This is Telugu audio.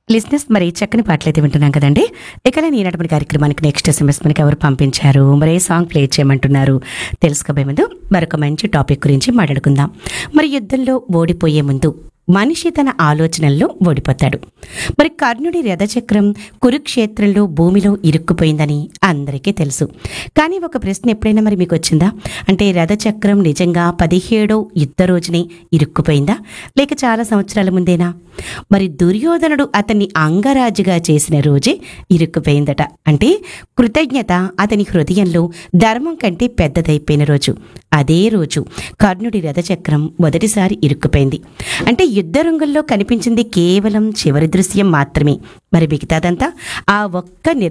లిస్నెస్ మరి చక్కని పాటలు అయితే వింటున్నాం కదండి ఇక ఈనాటి కార్యక్రమానికి నెక్స్ట్ ఎస్ఎంఎస్ మనకి ఎవరు పంపించారు మరి ఏ సాంగ్ ప్లే చేయమంటున్నారు తెలుసుకోబోయే ముందు మరొక మంచి టాపిక్ గురించి మాట్లాడుకుందాం మరి యుద్ధంలో ఓడిపోయే ముందు మనిషి తన ఆలోచనల్లో ఓడిపోతాడు మరి కర్ణుడి రథచక్రం కురుక్షేత్రంలో భూమిలో ఇరుక్కుపోయిందని అందరికీ తెలుసు కానీ ఒక ప్రశ్న ఎప్పుడైనా మరి మీకు వచ్చిందా అంటే రథచక్రం నిజంగా పదిహేడో యుద్ధ రోజునే ఇరుక్కుపోయిందా లేక చాలా సంవత్సరాల ముందేనా మరి దుర్యోధనుడు అతన్ని అంగరాజుగా చేసిన రోజే ఇరుక్కుపోయిందట అంటే కృతజ్ఞత అతని హృదయంలో ధర్మం కంటే పెద్దదైపోయిన రోజు అదే రోజు కర్ణుడి రథచక్రం మొదటిసారి ఇరుక్కుపోయింది అంటే యుద్ధ రంగంలో కనిపించింది కేవలం చివరి దృశ్యం మాత్రమే మరి మిగతాదంతా ఆ ఒక్క నిర్